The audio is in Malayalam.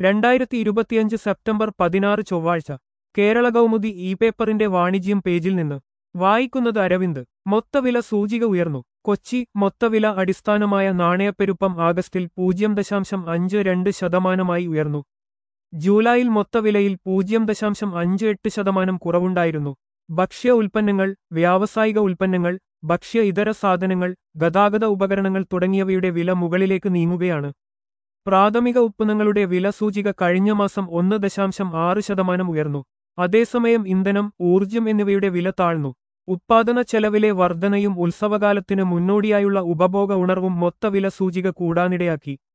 രണ്ടായിരത്തി ഇരുപത്തിയഞ്ച് സെപ്റ്റംബർ പതിനാറ് ചൊവ്വാഴ്ച കേരള കൗമുദി ഇ പേപ്പറിന്റെ വാണിജ്യം പേജിൽ നിന്ന് വായിക്കുന്നത് അരവിന്ദ് മൊത്തവില സൂചിക ഉയർന്നു കൊച്ചി മൊത്തവില അടിസ്ഥാനമായ നാണയപ്പെരുപ്പം ആഗസ്റ്റിൽ പൂജ്യം ദശാംശം അഞ്ച് രണ്ട് ശതമാനമായി ഉയർന്നു ജൂലൈയിൽ മൊത്തവിലയിൽ പൂജ്യം ദശാംശം അഞ്ച് എട്ട് ശതമാനം കുറവുണ്ടായിരുന്നു ഭക്ഷ്യ ഉൽപ്പന്നങ്ങൾ വ്യാവസായിക ഉൽപ്പന്നങ്ങൾ ഭക്ഷ്യ ഇതര സാധനങ്ങൾ ഗതാഗത ഉപകരണങ്ങൾ തുടങ്ങിയവയുടെ വില മുകളിലേക്ക് നീങ്ങുകയാണ് പ്രാഥമിക ഉത്പന്നങ്ങളുടെ വില സൂചിക കഴിഞ്ഞ മാസം ഒന്ന് ദശാംശം ആറ് ശതമാനം ഉയർന്നു അതേസമയം ഇന്ധനം ഊർജ്ജം എന്നിവയുടെ വില താഴ്ന്നു ഉത്പാദന ചെലവിലെ വർധനയും ഉത്സവകാലത്തിന് മുന്നോടിയായുള്ള ഉപഭോഗ ഉണർവും മൊത്തവില സൂചിക കൂടാനിടയാക്കി